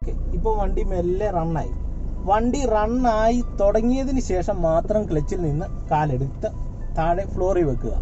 okay ഇപ്പോൾ വണ്ടി മെല്ലെ റണ്ണായി വണ്ടി റണ്ണായി തുടങ്ങിയതിന് ശേഷം മാത്രം ക്ലച്ചിൽ നിന്ന് കാലെടുത്ത് താഴെ ഫ്ലോറിൽ വെക്കുക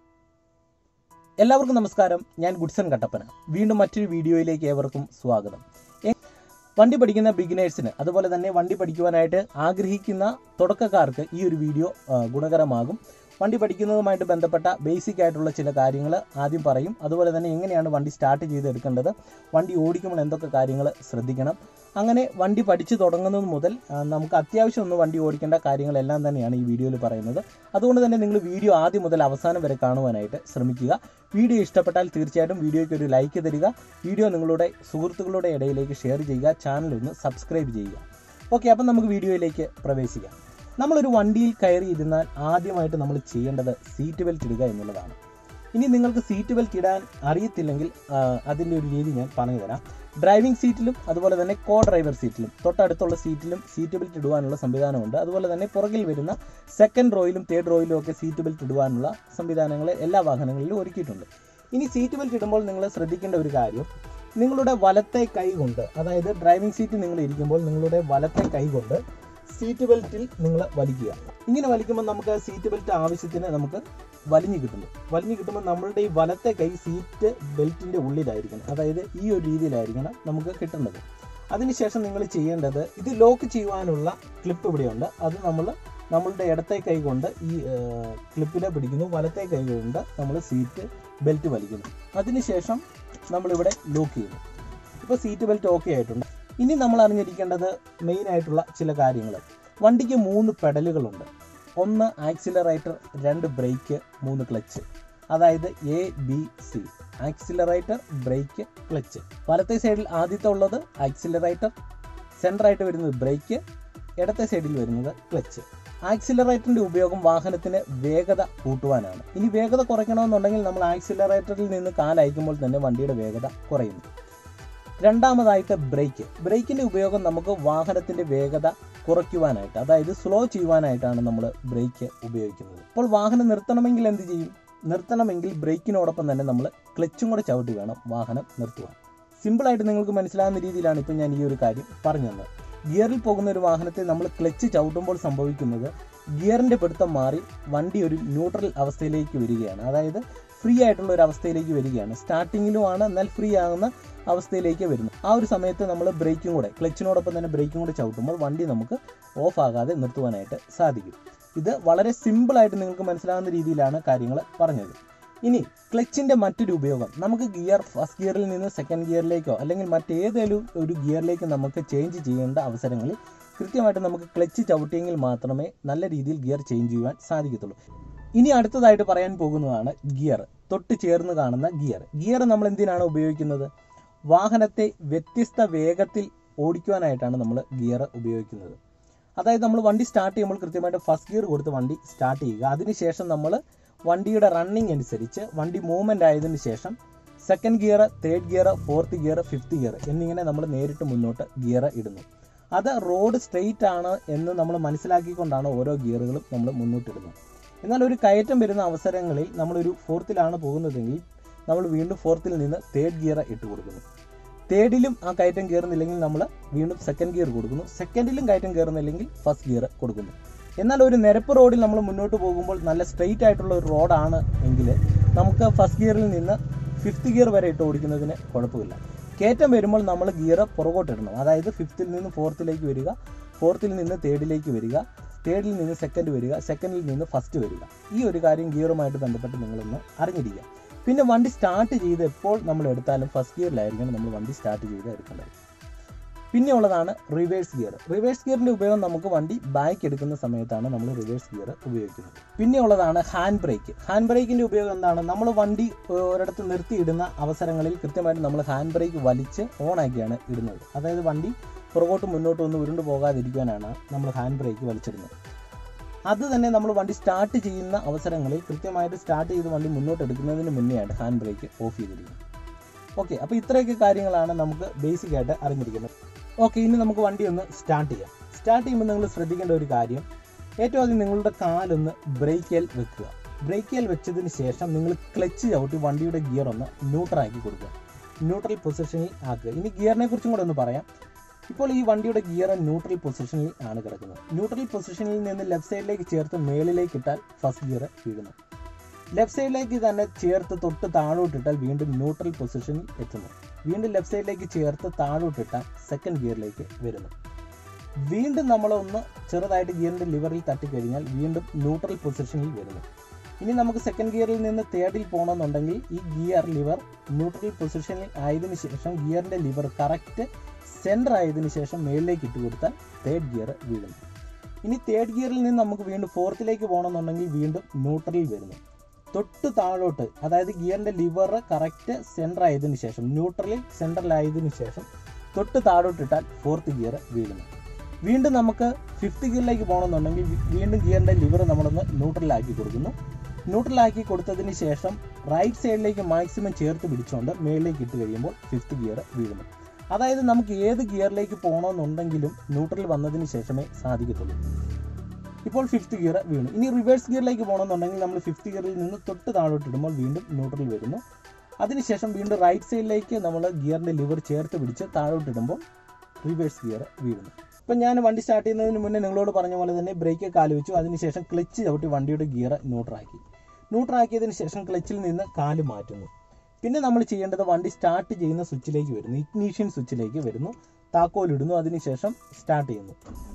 എല്ലാവർക്കും നമസ്കാരം ഞാൻ ഗുഡ്സൺ കട്ടപ്പന വീണ്ടും മറ്റൊരു വീഡിയോയിലേക്ക് ഏവർക്കും സ്വാഗതം എ- വണ്ടി പഠിക്കുന്ന ബിഗിനേഴ്സിന് അതുപോലെ തന്നെ വണ്ടി പഠിക്കുവാനായിട്ട് ആഗ്രഹിക്കുന്ന തുടക്കക്കാർക്ക് ഈ ഒരു വീഡിയോ ആ, ഗുണകരമാകും വണ്ടി പഠിക്കുന്നതുമായിട്ട് ബന്ധപ്പെട്ട ബേസിക് ആയിട്ടുള്ള ചില കാര്യങ്ങൾ ആദ്യം പറയും അതുപോലെ തന്നെ എങ്ങനെയാണ് വണ്ടി സ്റ്റാർട്ട് ചെയ്തെടുക്കേണ്ടത് വണ്ടി ഓടിക്കുമ്പോൾ എന്തൊക്കെ കാര്യങ്ങൾ ശ്രദ്ധിക്കണം അങ്ങനെ വണ്ടി പഠിച്ചു തുടങ്ങുന്നത് മുതൽ ആ, നമുക്ക് അത്യാവശ്യം ഒന്ന് വണ്ടി ഓടിക്കേണ്ട കാര്യങ്ങളെല്ലാം തന്നെയാണ് ഈ വീഡിയോയിൽ പറയുന്നത് അതുകൊണ്ട് തന്നെ നിങ്ങൾ വീഡിയോ ആദ്യം മുതൽ അവസാനം വരെ കാണുവാനായിട്ട് ശ്രമിക്കുക വീഡിയോ ഇഷ്ടപ്പെട്ടാൽ തീർച്ചയായിട്ടും വീഡിയോയ്ക്ക് ഒരു ലൈക്ക് തരിക വീഡിയോ നിങ്ങളുടെ സുഹൃത്തുക്കളുടെ ഇടയിലേക്ക് ഷെയർ ചെയ്യുക ചാനൽ ഒന്ന് സബ്സ്ക്രൈബ് ചെയ്യുക ഓക്കെ അപ്പം നമുക്ക് വീഡിയോയിലേക്ക് പ്രവേശിക്കാം നമ്മളൊരു വണ്ടിയിൽ കയറി ഇരുന്നാൽ ആദ്യമായിട്ട് നമ്മൾ ചെയ്യേണ്ടത് സീറ്റ് ബെൽറ്റ് ഇടുക എന്നുള്ളതാണ് ഇനി നിങ്ങൾക്ക് സീറ്റ് ബെൽറ്റ് ഇടാൻ അറിയത്തില്ലെങ്കിൽ ആ, അതിൻ്റെ ഒരു രീതി ഞാൻ പറഞ്ഞു തരാം ഡ്രൈവിംഗ് സീറ്റിലും അതുപോലെ തന്നെ കോ ഡ്രൈവർ സീറ്റിലും തൊട്ടടുത്തുള്ള സീറ്റിലും സീറ്റ് ബെൽറ്റ് ഇടുവാനുള്ള സംവിധാനമുണ്ട് അതുപോലെ തന്നെ പുറകിൽ വരുന്ന സെക്കൻഡ് റോയിലും തേർഡ് റോയിലും ഒക്കെ സീറ്റ് ബെൽറ്റ് ഇടുവാനുള്ള സംവിധാനങ്ങൾ എല്ലാ വാഹനങ്ങളിലും ഒരുക്കിയിട്ടുണ്ട് ഇനി സീറ്റ് ബെൽറ്റ് ഇടുമ്പോൾ നിങ്ങൾ ശ്രദ്ധിക്കേണ്ട ഒരു കാര്യം നിങ്ങളുടെ വലത്തെ കൈ കൊണ്ട് അതായത് ഡ്രൈവിംഗ് സീറ്റ് നിങ്ങൾ ഇരിക്കുമ്പോൾ നിങ്ങളുടെ വലത്തെ കൈ കൊണ്ട് സീറ്റ് ബെൽറ്റിൽ നിങ്ങൾ വലിക്കുക ഇങ്ങനെ വലിക്കുമ്പോൾ നമുക്ക് സീറ്റ് ബെൽറ്റ് ആവശ്യത്തിന് നമുക്ക് വലിഞ്ഞു കിട്ടുന്നു വലിഞ്ഞു കിട്ടുമ്പോൾ നമ്മളുടെ ഈ വലത്തെ കൈ സീറ്റ് ബെൽറ്റിന്റെ ഉള്ളിലായിരിക്കണം അതായത് ഈ ഒരു രീതിയിലായിരിക്കണം നമുക്ക് കിട്ടേണ്ടത് അതിനുശേഷം നിങ്ങൾ ചെയ്യേണ്ടത് ഇത് ലോക്ക് ചെയ്യുവാനുള്ള ക്ലിപ്പ് ഇവിടെയുണ്ട് അത് നമ്മൾ നമ്മളുടെ ഇടത്തെ കൈ കൊണ്ട് ഈ ക്ലിപ്പിനെ പിടിക്കുന്നു വലത്തെ കൈ കൊണ്ട് നമ്മൾ സീറ്റ് ബെൽറ്റ് വലിക്കുന്നു അതിനുശേഷം നമ്മളിവിടെ ലോക്ക് ചെയ്യുന്നു ഇപ്പോൾ സീറ്റ് ബെൽറ്റ് ഓക്കെ ആയിട്ടുണ്ട് ഇനി നമ്മൾ അറിഞ്ഞിരിക്കേണ്ടത് മെയിൻ ആയിട്ടുള്ള ചില കാര്യങ്ങൾ വണ്ടിക്ക് മൂന്ന് പെഡലുകളുണ്ട് ഒന്ന് ആക്സിലറേറ്റർ രണ്ട് ബ്രേക്ക് മൂന്ന് ക്ലച്ച് അതായത് A B C accelerator brake clutch വലത്തെ സൈഡിൽ ആദ്യത്തെ ഉള്ളത് ആക്സിലറേറ്റർ സെൻറ്ററായിട്ട് വരുന്നത് ബ്രേക്ക് ഇടത്തെ സൈഡിൽ വരുന്നത് ക്ലച്ച് ആക്സിലറേറ്ററിന്റെ ഉപയോഗം വാഹനത്തിന് വേഗത കൂട്ടുവാനാണ് ഇനി വേഗത കുറയ്ക്കണമെന്നുണ്ടെങ്കിൽ നമ്മൾ ആക്സിലറേറ്ററിൽ നിന്ന് കാലയക്കുമ്പോൾ തന്നെ വണ്ടിയുടെ വേഗത കുറയുന്നു രണ്ടാമതായിട്ട് ബ്രേക്ക് ബ്രേക്കിന്റെ ഉപയോഗം നമുക്ക് വാഹനത്തിന്റെ വേഗത കുറയ്ക്കുവാനായിട്ട് അതായത് സ്ലോ ചെയ്യുവാനായിട്ടാണ് നമ്മൾ ബ്രേക്ക് ഉപയോഗിക്കുന്നത് അപ്പോൾ വാഹനം നിർത്തണമെങ്കിൽ എന്ത് ചെയ്യും നിർത്തണമെങ്കിൽ ബ്രേക്കിനോടൊപ്പം തന്നെ നമ്മൾ ക്ലച്ചും കൂടെ ചവിട്ടി വേണം വാഹനം നിർത്തുവാൻ സിമ്പിളായിട്ട് നിങ്ങൾക്ക് മനസ്സിലാകുന്ന രീതിയിലാണ് ഇപ്പം ഞാൻ ഈ ഒരു കാര്യം പറഞ്ഞു തന്നത് ഗിയറിൽ പോകുന്ന ഒരു വാഹനത്തെ നമ്മൾ ക്ലച്ച് ചവിട്ടുമ്പോൾ സംഭവിക്കുന്നത് ഗിയറിന്റെ പിടുത്തം മാറി വണ്ടി ഒരു ന്യൂട്രൽ അവസ്ഥയിലേക്ക് വരികയാണ് അതായത് ഫ്രീ ആയിട്ടുള്ള ഒരു അവസ്ഥയിലേക്ക് വരികയാണ് സ്റ്റാർട്ടിങ്ങിലുമാണ് എന്നാൽ ഫ്രീ ആകുന്ന അവസ്ഥയിലേക്ക് വരുന്നു ആ ഒരു സമയത്ത് നമ്മൾ ബ്രേക്കും കൂടെ ക്ലച്ചിനോടൊപ്പം തന്നെ ബ്രേക്കും കൂടെ ചവിട്ടുമ്പോൾ വണ്ടി നമുക്ക് ഓഫ് ആകാതെ നിർത്തുവാനായിട്ട് സാധിക്കും ഇത് വളരെ സിമ്പിളായിട്ട് നിങ്ങൾക്ക് മനസ്സിലാകുന്ന രീതിയിലാണ് കാര്യങ്ങൾ പറഞ്ഞത് ഇനി ക്ലച്ചിന്റെ മറ്റൊരു ഉപയോഗം നമുക്ക് ഗിയർ ഫസ്റ്റ് ഗിയറിൽ നിന്ന് സെക്കൻഡ് ഗിയറിലേക്കോ അല്ലെങ്കിൽ മറ്റേതെങ്കിലും ഒരു ഗിയറിലേക്ക് നമുക്ക് ചേഞ്ച് ചെയ്യേണ്ട അവസരങ്ങളിൽ കൃത്യമായിട്ട് നമുക്ക് ക്ലച്ച് ചവിട്ടിയെങ്കിൽ മാത്രമേ നല്ല രീതിയിൽ ഗിയർ ചേഞ്ച് ചെയ്യുവാൻ സാധിക്കത്തുള്ളൂ ഇനി അടുത്തതായിട്ട് പറയാൻ പോകുന്നതാണ് ഗിയർ തൊട്ട് ചേർന്ന് കാണുന്ന ഗിയർ ഗിയർ നമ്മൾ എന്തിനാണ് ഉപയോഗിക്കുന്നത് വാഹനത്തെ വ്യത്യസ്ത വേഗത്തിൽ ഓടിക്കുവാനായിട്ടാണ് നമ്മൾ ഗിയർ ഉപയോഗിക്കുന്നത് അതായത് നമ്മൾ വണ്ടി സ്റ്റാർട്ട് ചെയ്യുമ്പോൾ കൃത്യമായിട്ട് ഫസ്റ്റ് ഗിയർ കൊടുത്ത് വണ്ടി സ്റ്റാർട്ട് ചെയ്യുക അതിനുശേഷം നമ്മൾ വണ്ടിയുടെ റണ്ണിങ് അനുസരിച്ച് വണ്ടി മൂവ്മെന്റ് ആയതിനു ശേഷം second gear third gear fourth gear fifth gear എന്നിങ്ങനെ നമ്മൾ നേരിട്ട് മുന്നോട്ട് ഗിയർ ഇടുന്നു അത് റോഡ് സ്ട്രെയിറ്റ് ആണ് എന്ന് നമ്മൾ മനസ്സിലാക്കിക്കൊണ്ടാണ് ഓരോ ഗിയറുകളും നമ്മൾ മുന്നോട്ടിടുന്നത് എന്നാൽ ഒരു കയറ്റം വരുന്ന അവസരങ്ങളിൽ നമ്മളൊരു ഫോർത്തിലാണ് പോകുന്നതെങ്കിൽ നമ്മൾ വീണ്ടും ഫോർത്തിൽ നിന്ന് തേർഡ് ഗിയർ ഇട്ട് കൊടുക്കുന്നു തേർഡിലും ആ കയറ്റം കയറുന്നില്ലെങ്കിൽ നമ്മൾ വീണ്ടും സെക്കൻഡ് ഗിയർ കൊടുക്കുന്നു സെക്കൻഡിലും കയറ്റം കയറുന്നില്ലെങ്കിൽ ഫസ്റ്റ് ഗിയർ കൊടുക്കുന്നു എന്നാൽ ഒരു നിരപ്പ് റോഡിൽ നമ്മൾ മുന്നോട്ട് പോകുമ്പോൾ നല്ല സ്ട്രെയിറ്റ് ആയിട്ടുള്ള ഒരു റോഡാണ് എങ്കിൽ നമുക്ക് ഫസ്റ്റ് ഗിയറിൽ നിന്ന് ഫിഫ്ത്ത് ഗിയർ വരെ ഇട്ട് ഓടിക്കുന്നതിന് കുഴപ്പമില്ല കയറ്റം വരുമ്പോൾ നമ്മൾ ഗിയർ പുറകോട്ട് ഇടണം അതായത് ഫിഫ്ത്തിൽ നിന്ന് ഫോർത്തിലേക്ക് വരിക ഫോർത്തിൽ നിന്ന് തേർഡിലേക്ക് വരിക തേർഡിൽ നിന്ന് സെക്കൻഡ് വരിക സെക്കൻഡിൽ നിന്ന് ഫസ്റ്റ് വരിക ഈ ഒരു കാര്യം ഗിയറുമായിട്ട് ബന്ധപ്പെട്ട് നിങ്ങളൊന്ന് അറിഞ്ഞിരിക്കുക പിന്നെ വണ്ടി സ്റ്റാർട്ട് ചെയ്ത് എപ്പോൾ നമ്മൾ എടുത്താലും ഫസ്റ്റ് ഗിയറിലായിരിക്കണം നമ്മൾ വണ്ടി സ്റ്റാർട്ട് ചെയ്ത് എടുക്കേണ്ടത് പിന്നെ ഉള്ളതാണ് റിവേഴ്സ് ഗിയർ റിവേഴ്സ് ഗിയറിന്റെ ഉപയോഗം നമുക്ക് വണ്ടി ബാക്ക് എടുക്കുന്ന സമയത്താണ് നമ്മൾ റിവേഴ്സ് ഗിയർ ഉപയോഗിക്കുന്നത് പിന്നെ ഉള്ളതാണ് ഹാൻഡ് ബ്രേക്ക് ഹാൻഡ് ബ്രേക്കിന്റെ ഉപയോഗം എന്താണ് നമ്മൾ വണ്ടി ഒരിടത്ത് നിർത്തിയിടുന്ന അവസരങ്ങളിൽ കൃത്യമായിട്ട് നമ്മൾ ഹാൻഡ് ബ്രേക്ക് വലിച്ച് ഓൺ ആക്കിയാണ് ഇടുന്നത് അതായത് വണ്ടി പുറകോട്ട് മുന്നോട്ട് ഒന്ന് ഉരുണ്ടു പോകാതിരിക്കാനാണ് നമ്മൾ ഹാൻഡ് ബ്രേക്ക് വലിച്ചിടുന്നത് അത് തന്നെ നമ്മൾ വണ്ടി സ്റ്റാർട്ട് ചെയ്യുന്ന അവസരങ്ങളിൽ കൃത്യമായിട്ട് സ്റ്റാർട്ട് ചെയ്ത് വണ്ടി മുന്നോട്ട് എടുക്കുന്നതിന് മുന്നെയാണ് ഹാൻഡ് ബ്രേക്ക് ഓഫ് ചെയ്തിരിക്കുന്നത് ഓക്കെ അപ്പോൾ ഇത്രയൊക്കെ കാര്യങ്ങളാണ് നമുക്ക് ബേസിക് ആയിട്ട് അറിഞ്ഞിരിക്കുന്നത് ഓക്കെ ഇനി നമുക്ക് വണ്ടി ഒന്ന് സ്റ്റാർട്ട് ചെയ്യാം സ്റ്റാർട്ട് ചെയ്യുമ്പോൾ നിങ്ങൾ ശ്രദ്ധിക്കേണ്ട ഒരു കാര്യം ഏറ്റവും ആദ്യം നിങ്ങളുടെ കാലൊന്ന് ബ്രേക്കിൽ വെക്കുക ബ്രേക്കിൽ വെച്ചതിന് ശേഷം നിങ്ങൾ ക്ലച്ച് ചവിട്ടി വണ്ടിയുടെ ഗിയർ ഒന്ന് ന്യൂട്രൽ ആക്കി കൊടുക്കുക ന്യൂട്രൽ പൊസിഷനിൽ ആക്കുക ഇനി ഗിയറിനെ കുറിച്ചും കൂടെ ഒന്ന് പറയാം ഇപ്പോൾ ഈ വണ്ടിയുടെ ഗിയർ ന്യൂട്രൽ പൊസിഷനിൽ ആണ് കിടക്കുന്നത് ന്യൂട്രൽ പൊസിഷനിൽ നിന്ന് ലെഫ്റ്റ് സൈഡിലേക്ക് ചേർത്ത് മേളിലേക്ക് ഇട്ടാൽ ഫസ്റ്റ് ഗിയർ വീഴുന്നു ലെഫ്റ്റ് സൈഡിലേക്ക് തന്നെ ചേർത്ത് തൊട്ട് താഴോട്ടിട്ടാൽ വീണ്ടും ന്യൂട്രൽ പൊസിഷനിൽ എത്തുന്നു വീണ്ടും ലെഫ്റ്റ് സൈഡിലേക്ക് ചേർത്ത് താഴോട്ടിട്ടാൽ സെക്കൻഡ് ഗിയറിലേക്ക് വരുന്നു വീണ്ടും നമ്മളൊന്ന് ചെറുതായിട്ട് ഗിയറിന്റെ ലിവറിൽ തട്ടിക്കഴിഞ്ഞാൽ വീണ്ടും ന്യൂട്രൽ പൊസിഷനിൽ വരുന്നു ഇനി നമുക്ക് സെക്കൻഡ് ഗിയറിൽ നിന്ന് തേർഡിൽ പോകണമെന്നുണ്ടെങ്കിൽ ഈ ഗിയർ ലിവർ ന്യൂട്രൽ പൊസിഷനിൽ ആയതിനു ശേഷം ഗിയറിന്റെ ലിവർ കറക്റ്റ് സെൻറ്റർ ആയതിനു ശേഷം മേളിലേക്ക് ഇട്ട് കൊടുത്താൽ തേർഡ് ഗിയർ വീഴുന്നു ഇനി തേർഡ് ഗിയറിൽ നിന്ന് നമുക്ക് വീണ്ടും ഫോർത്തിലേക്ക് പോകണമെന്നുണ്ടെങ്കിൽ വീണ്ടും ന്യൂട്രലിൽ വരുന്നു തൊട്ട് താഴോട്ട് അതായത് ഗിയറിന്റെ ലിവർ കറക്റ്റ് സെൻറ്റർ ആയതിനു ശേഷം ന്യൂട്രലിൽ സെൻട്രലായതിനു ശേഷം തൊട്ട് താഴോട്ടിട്ടാൽ ഫോർത്ത് ഗിയർ വീഴുന്നു വീണ്ടും നമുക്ക് ഫിഫ്ത്ത് ഗിയറിലേക്ക് പോകണമെന്നുണ്ടെങ്കിൽ വി- വീണ്ടും ഗിയറിന്റെ ലിവർ നമ്മളൊന്ന് ന്യൂട്രലാക്കി കൊടുക്കുന്നു ന്യൂട്രലാക്കി കൊടുത്തതിന് ശേഷം റൈറ്റ് സൈഡിലേക്ക് മാക്സിമം ചേർത്ത് പിടിച്ചുകൊണ്ട് മേളിലേക്ക് ഇട്ട് കഴിയുമ്പോൾ ഫിഫ്ത്ത് ഗിയർ വീഴുന്നു അതായത് നമുക്ക് ഏത് ഗിയറിലേക്ക് പോകണമെന്നുണ്ടെങ്കിലും ന്യൂട്രൽ വന്നതിന് ശേഷമേ സാധിക്കത്തുള്ളൂ ഇപ്പോൾ ഫിഫ്ത്ത് ഗിയർ വീണു ഇനി റിവേഴ്സ് ഗിയറിലേക്ക് പോകണമെന്നുണ്ടെങ്കിൽ നമ്മൾ ഫിഫ്ത്ത് ഗിയറിൽ നിന്ന് തൊട്ട് താഴോട്ട് ഇടുമ്പോൾ വീണ്ടും ന്യൂട്രൽ വരുന്നു അതിനുശേഷം വീണ്ടും റൈറ്റ് സൈഡിലേക്ക് നമ്മൾ ഗിയറിന്റെ ലിവർ ചേർത്ത് പിടിച്ച് താഴോട്ട് ഇടുമ്പോൾ റിവേഴ്സ് ഗിയർ വീഴുന്നു ഇപ്പം ഞാൻ വണ്ടി സ്റ്റാർട്ട് ചെയ്യുന്നതിന് മുന്നേ നിങ്ങളോട് പറഞ്ഞ പോലെ തന്നെ ബ്രേക്ക് കാല് വെച്ചു അതിനുശേഷം ക്ലച്ച് ചവിട്ടി വണ്ടിയുടെ ഗിയർ ന്യൂട്രാക്കി ന്യൂട്രാക്കിയതിന് ശേഷം ക്ലച്ചിൽ നിന്ന് കാല് മാറ്റുന്നു പിന്നെ നമ്മൾ ചെയ്യേണ്ടത് വണ്ടി സ്റ്റാർട്ട് ചെയ്യുന്ന സ്വിച്ചിലേക്ക് വരുന്നു ഇഗ്നീഷ്യൻ സ്വിച്ചിലേക്ക് വരുന്നു താക്കോലിടുന്നു അതിനുശേഷം സ്റ്റാർട്ട് ചെയ്യുന്നു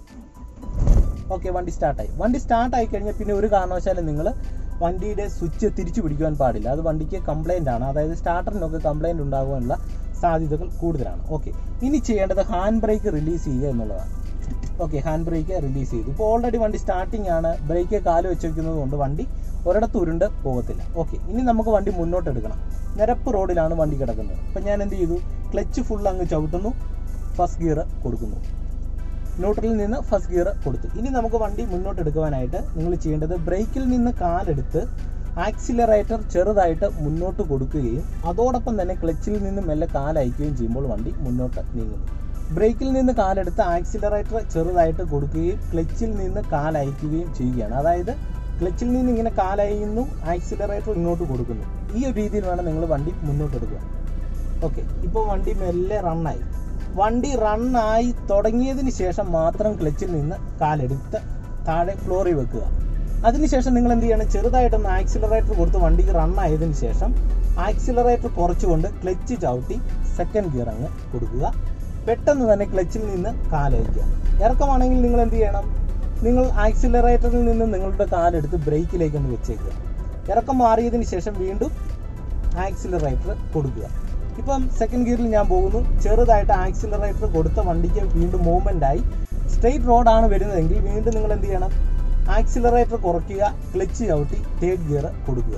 ഓക്കെ വണ്ടി സ്റ്റാർട്ടായി വണ്ടി സ്റ്റാർട്ട് ആയി കഴിഞ്ഞാൽ പിന്നെ ഒരു കാരണവശാലും നിങ്ങൾ വണ്ടിയുടെ സ്വിച്ച് തിരിച്ചു പിടിക്കുവാൻ പാടില്ല അത് വണ്ടിക്ക് കംപ്ലൈന്റ് ആണ് അതായത് സ്റ്റാർട്ടറിനൊക്കെ കംപ്ലൈന്റ് ഉണ്ടാകുവാനുള്ള സാധ്യതകൾ കൂടുതലാണ് ഓക്കെ ഇനി ചെയ്യേണ്ടത് ഹാൻഡ് ബ്രേക്ക് റിലീസ് ചെയ്യുക എന്നുള്ളതാണ് ഓക്കെ ഹാൻഡ് ബ്രേക്ക് റിലീസ് ചെയ്തു ഇപ്പോൾ ഓൾറെഡി വണ്ടി സ്റ്റാർട്ടിംഗ് ആണ് ബ്രേക്ക് കാല് വെച്ച് വെക്കുന്നത് കൊണ്ട് വണ്ടി ഒരിടത്ത് ഉരുണ്ട് പോകത്തില്ല ഓക്കെ ഇനി നമുക്ക് വണ്ടി മുന്നോട്ട് എടുക്കണം നിരപ്പ് റോഡിലാണ് വണ്ടി കിടക്കുന്നത് അപ്പം ഞാൻ എന്ത് ചെയ്തു ക്ലച്ച് ഫുൾ അങ്ങ് ചവിട്ടുന്നു ഫസ്റ്റ് ഗിയർ കൊടുക്കുന്നു ന്യൂട്രലിൽ നിന്ന് ഫസ്റ്റ് ഗിയർ കൊടുത്തു ഇനി നമുക്ക് വണ്ടി മുന്നോട്ട് എടുക്കുവാനായിട്ട് നിങ്ങൾ ചെയ്യേണ്ടത് ബ്രേക്കിൽ നിന്ന് കാലെടുത്ത് ആക്സിലറേറ്റർ ചെറുതായിട്ട് മുന്നോട്ട് കൊടുക്കുകയും അതോടൊപ്പം തന്നെ ക്ലച്ചിൽ നിന്ന് മെല്ലെ കാലയക്കുകയും ചെയ്യുമ്പോൾ വണ്ടി മുന്നോട്ട് നീങ്ങുന്നു ബ്രേക്കിൽ നിന്ന് കാലെടുത്ത് ആക്സിലറേറ്റർ ചെറുതായിട്ട് കൊടുക്കുകയും ക്ലച്ചിൽ നിന്ന് കാലയക്കുകയും ചെയ്യുകയാണ് അതായത് ക്ലച്ചിൽ നിന്ന് ഇങ്ങനെ കാലയുന്നു ആക്സിലറേറ്റർ ഇങ്ങോട്ട് കൊടുക്കുന്നു ഈ ഒരു രീതിയിൽ വേണം നിങ്ങൾ വണ്ടി മുന്നോട്ട് എടുക്കുക ഓക്കെ ഇപ്പോൾ വണ്ടി മെല്ലെ റണ്ണായി വണ്ടി റണ്ണായി തുടങ്ങിയതിന് ശേഷം മാത്രം ക്ലച്ചിൽ നിന്ന് കാലെടുത്ത് താഴെ ഫ്ലോറിൽ വെക്കുക അതിനുശേഷം നിങ്ങൾ എന്ത് ചെയ്യണം ചെറുതായിട്ടൊന്ന് ആക്സിലറേറ്റർ കൊടുത്ത് വണ്ടിക്ക് റണ്ണായതിനു ശേഷം ആക്സിലറേറ്റർ കുറച്ചുകൊണ്ട് ക്ലച്ച് ചവിട്ടി സെക്കൻഡ് ഗിയർ അങ്ങ് കൊടുക്കുക പെട്ടെന്ന് തന്നെ ക്ലച്ചിൽ നിന്ന് കാലയക്കുക ഇറക്കമാണെങ്കിൽ നിങ്ങൾ എന്ത് ചെയ്യണം നിങ്ങൾ ആക്സിലറേറ്ററിൽ നിന്ന് നിങ്ങളുടെ കാലെടുത്ത് ബ്രേക്കിലേക്ക് ഒന്ന് വെച്ചേക്കുക ഇറക്കം മാറിയതിന് ശേഷം വീണ്ടും ആക്സിലറേറ്റർ കൊടുക്കുക ഇപ്പം സെക്കൻഡ് ഗിയറിൽ ഞാൻ പോകുന്നു ചെറുതായിട്ട് ആക്സിലറേറ്റർ കൊടുത്ത വണ്ടിക്ക് വീണ്ടും മൂവ്മെന്റ് ആയി സ്ട്രെയിറ്റ് റോഡാണ് വരുന്നതെങ്കിൽ വീണ്ടും നിങ്ങൾ എന്ത് ചെയ്യണം ആക്സിലറേറ്റർ കുറയ്ക്കുക ക്ലച്ച് ചവിട്ടി തേർഡ് ഗിയർ കൊടുക്കുക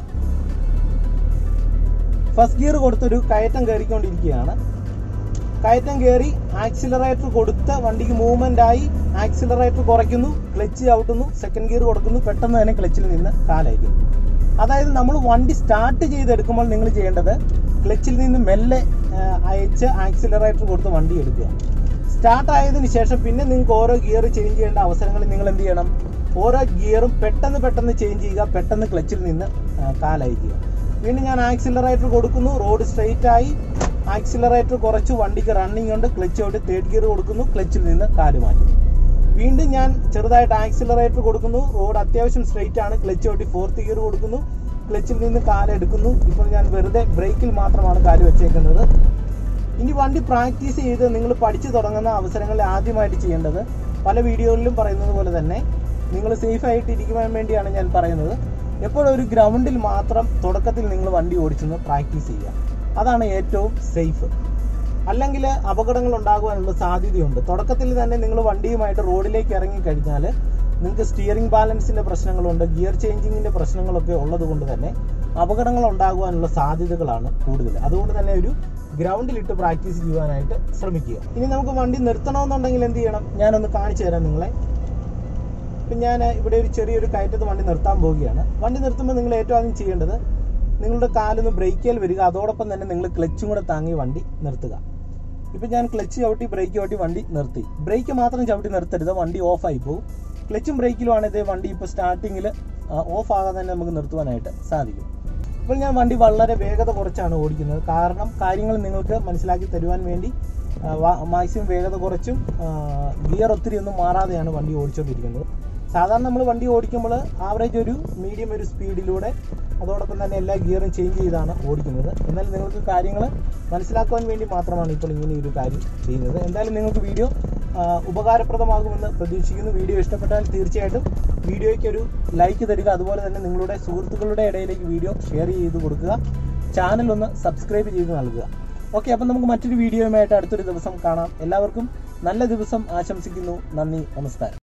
ഫസ്റ്റ് ഗിയർ കൊടുത്തൊരു കയറ്റം കയറിക്കൊണ്ടിരിക്കുകയാണ് കയറ്റം കയറി ആക്സിലറേറ്റർ കൊടുത്ത് വണ്ടിക്ക് മൂവ്മെന്റ് ആയി ആക്സിലറേറ്റർ കുറയ്ക്കുന്നു ക്ലച്ച് ചവിട്ടുന്നു സെക്കൻഡ് ഗിയർ കൊടുക്കുന്നു പെട്ടെന്ന് തന്നെ ക്ലച്ചിൽ നിന്ന് കാലയക്കുന്നു അതായത് നമ്മൾ വണ്ടി സ്റ്റാർട്ട് ചെയ്തെടുക്കുമ്പോൾ നിങ്ങൾ ചെയ്യേണ്ടത് ക്ലച്ചിൽ നിന്ന് മെല്ലെ ആ, അയച്ച് ആക്സിലറേറ്റർ കൊടുത്ത് വണ്ടി എടുക്കുക സ്റ്റാർട്ട് ആയതിനു ശേഷം പിന്നെ നിങ്ങൾക്ക് ഓരോ ഗിയർ ചേഞ്ച് ചെയ്യേണ്ട അവസരങ്ങളിൽ നിങ്ങൾ എന്ത് ചെയ്യണം ഓരോ ഗിയറും പെട്ടെന്ന് പെട്ടെന്ന് ചേഞ്ച് ചെയ്യുക പെട്ടെന്ന് ക്ലച്ചിൽ നിന്ന് ആ, കാലയക്കുക വീണ്ടും ഞാൻ ആക്സിലറേറ്റർ കൊടുക്കുന്നു റോഡ് സ്ട്രെയിറ്റ് ആയി ആക്സിലറേറ്റർ കുറച്ച് വണ്ടിക്ക് റണ്ണിങ് ഉണ്ട് ക്ലച്ച് ഔട്ട് തേർഡ് ഗിയർ കൊടുക്കുന്നു ക്ലച്ചിൽ നിന്ന് കാല് മാറ്റുന്നു വീണ്ടും ഞാൻ ചെറുതായിട്ട് ആക്സിലറേറ്റർ കൊടുക്കുന്നു റോഡ് അത്യാവശ്യം സ്ട്രെയിറ്റ് ആണ് ക്ലച്ച് ഔട്ടി ഫോർത്ത് ഗിയർ കൊടുക്കുന്നു ക്ലച്ചിൽ നിന്ന് കാലെടുക്കുന്നു ഇപ്പോൾ ഞാൻ വെറുതെ ബ്രേക്കിൽ മാത്രമാണ് കാല് വെച്ചേക്കുന്നത് ഇനി വണ്ടി പ്രാക്ടീസ് ചെയ്ത് നിങ്ങൾ പഠിച്ചു തുടങ്ങുന്ന അവസരങ്ങളിൽ ആദ്യമായിട്ട് ചെയ്യേണ്ടത് പല വീഡിയോകളിലും പറയുന്നത് പോലെ തന്നെ നിങ്ങൾ സേഫ് ആയിട്ട് ഇരിക്കുവാൻ വേണ്ടിയാണ് ഞാൻ പറയുന്നത് എപ്പോഴും ഒരു ഗ്രൗണ്ടിൽ മാത്രം തുടക്കത്തിൽ നിങ്ങൾ വണ്ടി ഓടിച്ചെന്ന് പ്രാക്ടീസ് ചെയ്യുക അതാണ് ഏറ്റവും സേഫ് അല്ലെങ്കിൽ അപകടങ്ങൾ ഉണ്ടാകുവാനുള്ള സാധ്യതയുണ്ട് തുടക്കത്തിൽ തന്നെ നിങ്ങൾ വണ്ടിയുമായിട്ട് റോഡിലേക്ക് ഇറങ്ങി കഴിഞ്ഞാൽ നിങ്ങൾക്ക് സ്റ്റിയറിംഗ് ബാലൻസിന്റെ പ്രശ്നങ്ങളുണ്ട് ഗിയർ ചേഞ്ചിങ്ങിന്റെ പ്രശ്നങ്ങളൊക്കെ ഉള്ളത് കൊണ്ട് തന്നെ അപകടങ്ങൾ ഉണ്ടാകുവാനുള്ള സാധ്യതകളാണ് കൂടുതൽ അതുകൊണ്ട് തന്നെ ഒരു ഗ്രൗണ്ടിലിട്ട് പ്രാക്ടീസ് ചെയ്യുവാനായിട്ട് ശ്രമിക്കുക ഇനി നമുക്ക് വണ്ടി നിർത്തണമെന്നുണ്ടെങ്കിൽ എന്ത് ചെയ്യണം ഞാനൊന്ന് കാണിച്ചു തരാം നിങ്ങളെ ഇപ്പം ഞാൻ ഇവിടെ ഒരു ചെറിയൊരു കയറ്റത്ത് വണ്ടി നിർത്താൻ പോവുകയാണ് വണ്ടി നിർത്തുമ്പോൾ നിങ്ങൾ ഏറ്റവും ആദ്യം ചെയ്യേണ്ടത് നിങ്ങളുടെ കാലൊന്ന് ബ്രേക്കിൽ വരിക അതോടൊപ്പം തന്നെ നിങ്ങൾ ക്ലച്ചും കൂടെ താങ്ങി വണ്ടി നിർത്തുക ഇപ്പം ഞാൻ ക്ലച്ച് ചവിട്ടി ബ്രേക്ക് ചവിട്ടി വണ്ടി നിർത്തി ബ്രേക്ക് മാത്രം ചവിട്ടി നിർത്തരുത് വണ്ടി ഓഫായി പോകും ക്ലച്ചും ബ്രേക്കിലും ആണ് ഇതേ വണ്ടി ഇപ്പോൾ സ്റ്റാർട്ടിങ്ങിൽ ഓഫ് ആകാതെ തന്നെ നമുക്ക് നിർത്തുവാനായിട്ട് സാധിക്കും ഇപ്പോൾ ഞാൻ വണ്ടി വളരെ വേഗത കുറച്ചാണ് ഓടിക്കുന്നത് കാരണം കാര്യങ്ങൾ നിങ്ങൾക്ക് മനസ്സിലാക്കി തരുവാൻ വേണ്ടി മാക്സിമം വേഗത കുറച്ചും ഗിയർ ഒത്തിരി ഒന്നും മാറാതെയാണ് വണ്ടി ഓടിച്ചുകൊണ്ടിരിക്കുന്നത് സാധാരണ നമ്മൾ വണ്ടി ഓടിക്കുമ്പോൾ ആവറേജ് ഒരു മീഡിയം ഒരു സ്പീഡിലൂടെ അതോടൊപ്പം തന്നെ എല്ലാ ഗിയറും ചേഞ്ച് ചെയ്താണ് ഓടിക്കുന്നത് എന്നാൽ നിങ്ങൾക്ക് കാര്യങ്ങൾ മനസ്സിലാക്കുവാൻ വേണ്ടി മാത്രമാണ് ഇപ്പോൾ ഇങ്ങനെ ഒരു കാര്യം ചെയ്യുന്നത് എന്തായാലും നിങ്ങൾക്ക് വീഡിയോ ഉപകാരപ്രദമാകുമെന്ന് പ്രതീക്ഷിക്കുന്നു വീഡിയോ ഇഷ്ടപ്പെട്ടാൽ തീർച്ചയായിട്ടും വീഡിയോയ്ക്ക് ഒരു ലൈക്ക് തരിക അതുപോലെ തന്നെ നിങ്ങളുടെ സുഹൃത്തുക്കളുടെ ഇടയിലേക്ക് വീഡിയോ ഷെയർ ചെയ്ത് കൊടുക്കുക ചാനൽ ഒന്ന് സബ്സ്ക്രൈബ് ചെയ്ത് നൽകുക ഓക്കെ അപ്പം നമുക്ക് മറ്റൊരു വീഡിയോയുമായിട്ട് അടുത്തൊരു ദിവസം കാണാം എല്ലാവർക്കും നല്ല ദിവസം ആശംസിക്കുന്നു നന്ദി നമസ്കാരം